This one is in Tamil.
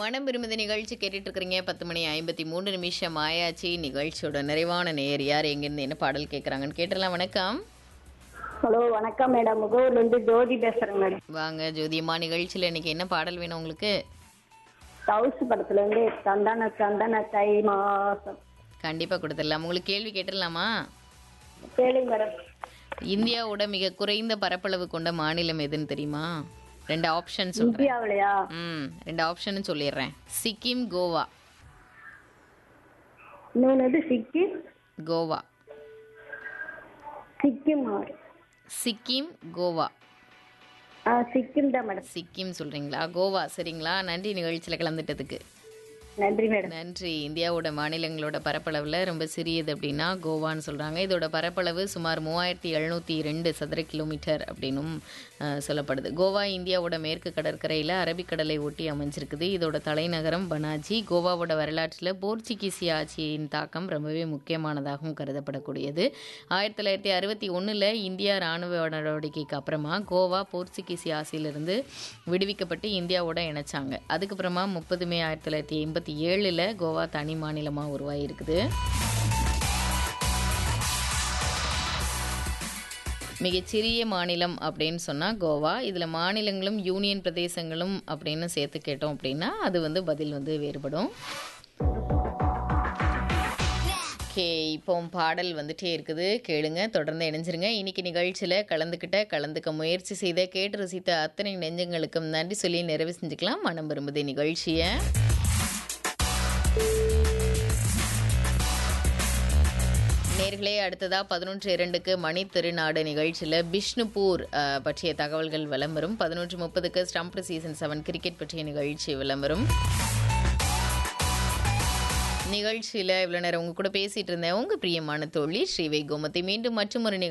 மனம் விரும்புத நிகழ்ச்சி கேட்டுட்டு இருக்கிறீங்க பத்து மணி ஐம்பத்தி மூணு நிமிஷம் ஆயாச்சு நிகழ்ச்சியோட நிறைவான நேயர் யார் எங்கிருந்து என்ன பாடல் கேட்குறாங்கன்னு கேட்டலாம் வணக்கம் ஹலோ வணக்கம் மேடம் முகவூர்ல இருந்து ஜோதி பேசுறேன் மேடம் வாங்க ஜோதியம்மா நிகழ்ச்சியில் இன்னைக்கு என்ன பாடல் வேணும் உங்களுக்கு தவுசு படத்துல இருந்து சந்தன சந்தன தை மாசம் கண்டிப்பாக கொடுத்துடலாம் உங்களுக்கு கேள்வி கேட்டுடலாமா கேளுங்க மேடம் இந்தியாவோட மிக குறைந்த பரப்பளவு கொண்ட மாநிலம் எதுன்னு தெரியுமா ரெண்டு ஆப்ஷன் சொல்கிறேன் இந்தியாவிலையா ம் ரெண்டு ஆப்ஷன் சொல்லிடுறேன் சிக்கிம் கோவா இன்னொன்னு வந்து சிக்கிம் கோவா சிக்கிம் சிக்கிம் கோவா ஆ சிக்கிம் தான் மேடம் சிக்கிம் சொல்றீங்களா கோவா சரிங்களா நன்றி நிகழ்ச்சியில் கலந்துட்டதுக்கு நன்றி மேடம் நன்றி இந்தியாவோட மாநிலங்களோட பரப்பளவில் ரொம்ப சிறியது அப்படின்னா கோவான்னு சொல்கிறாங்க இதோட பரப்பளவு சுமார் மூவாயிரத்தி எழுநூற்றி ரெண்டு சதுர கிலோமீட்டர் அப்படின்னும் அஹ், சொல்லப்படுது கோவா இந்தியாவோட மேற்கு கடற்கரையில் அரபிக்கடலை ஒட்டி அமைஞ்சிருக்குது இதோட தலைநகரம் பனாஜி கோவாவோட வரலாற்றில் போர்ச்சுகீசிய ஆட்சியின் தாக்கம் ரொம்பவே முக்கியமானதாகவும் கருதப்படக்கூடியது ஆயிரத்தி தொள்ளாயிரத்தி அறுபத்தி ஒன்றில் இந்தியா இராணுவ நடவடிக்கைக்கு அப்புறமா கோவா போர்ச்சுகீசிய ஆட்சியிலிருந்து விடுவிக்கப்பட்டு இந்தியாவோட இணைச்சாங்க அதுக்கப்புறமா முப்பது மே ஆயிரத்தி தொள்ளாயிரத்தி எண்பத்தி ஏழில் கோவா தனி மாநிலமாக உருவாகிருக்குது மிகச்சிறிய மாநிலம் அப்படின்னு சொன்னால் கோவா இதில் மாநிலங்களும் யூனியன் பிரதேசங்களும் அப்படின்னு சேர்த்து கேட்டோம் அப்படின்னா அது வந்து பதில் வந்து வேறுபடும் ஓகே இப்போ பாடல் வந்துட்டே இருக்குது கேளுங்க தொடர்ந்து இணைஞ்சிருங்க இன்னைக்கு நிகழ்ச்சியில் கலந்துக்கிட்ட கலந்துக்க முயற்சி செய்த கேட்டு ரசித்த அத்தனை நெஞ்சங்களுக்கும் நன்றி சொல்லி நிறைவு செஞ்சுக்கலாம் மனம் விரும்புதே நிகழ்ச்சியை நேர்களே அடுத்ததா பதினொன்று இரண்டுக்கு மணி திருநாடு நிகழ்ச்சியில் பிஷ்ணுபூர் அஹ், பற்றிய தகவல்கள் விளம்பரம் பதினொன்று முப்பதுக்கு ஸ்டம்ப் சீசன் செவன் கிரிக்கெட் பற்றிய நிகழ்ச்சி விளம்பரம் நிகழ்ச்சியில் இவ்வளோ நேரம் உங்க கூட பேசிட்டு இருந்தேன் உங்க பிரியமான தோழி ஸ்ரீவை கோமதி மீண்டும் மற்றும் ஒரு